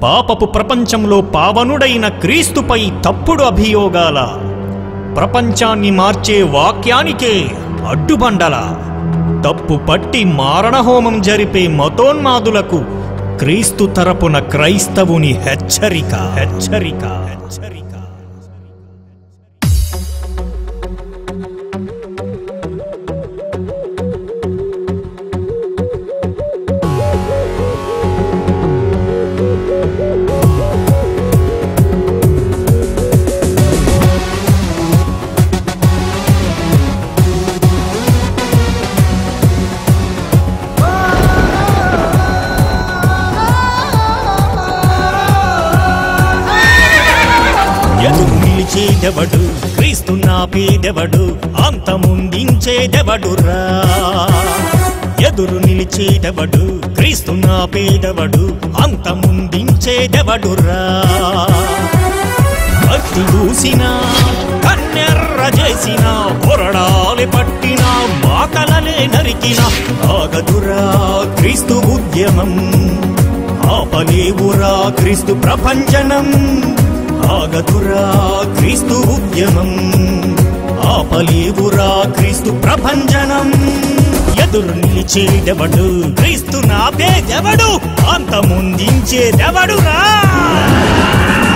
పాపపు ప్రపంచంలో పావనుడైన క్రీస్తుపై తప్పుడు అభియోగాల ప్రపంచాన్ని మార్చే వాక్యానికే అడ్డుబండల తప్పు పట్టి మారణహోమం జరిపే మతోన్మాదులకు క్రీస్తు తరపున క్రైస్తవుని హెచ్చరిక హెచ్చరిక హెచ్చరిక ఎదురు నిలిచేదెవడు క్రీస్తు నాపేదెవడు అంతముందించేదెవడురా ఎదురు నిలిచేదెవడు క్రీస్తు నాపేదెవడు అంతముందించేదెవడురా భక్తి దూసిన కన్నెర్ర చేసిన పొరడాలి పట్టిన మాకలలే నరికిన ఆగదురా క్రీస్తు ఉద్యమం ఆపలేవురా క్రీస్తు ప్రపంచనం ఆగదురా క్రీస్తు ఉద్యమం ఆపలేవురా క్రీస్తు ప్రభంజనం ఎదురు నిలిచేదెవడు క్రీస్తు నాపేదెవడు అంత ముందించేదెవడురా